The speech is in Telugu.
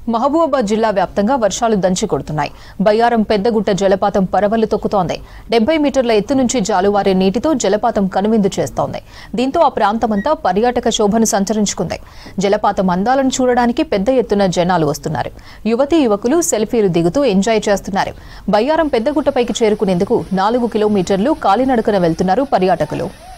మహబూబాబాద్ జిల్లా వ్యాప్తంగా వర్షాలు దంచి కొడుతున్నాయి బయ్యారం పెద్దగుట్ట జలపాతం పరవళ్లు తొక్కుతోంది డెబ్బై మీటర్ల ఎత్తు నుంచి జాలువారే నీటితో జలపాతం కనువిందు చేస్తోంది దీంతో ఆ ప్రాంతమంతా పర్యాటక శోభను సంచరించుకుంది జలపాతం అందాలను చూడడానికి పెద్ద ఎత్తున జనాలు వస్తున్నారు యువతీ యువకులు సెల్ఫీలు దిగుతూ ఎంజాయ్ చేస్తున్నారు బయ్యారం పెద్దగుట్టపైకి చేరుకునేందుకు నాలుగు కిలోమీటర్లు కాలినడకన వెళ్తున్నారు పర్యాటకులు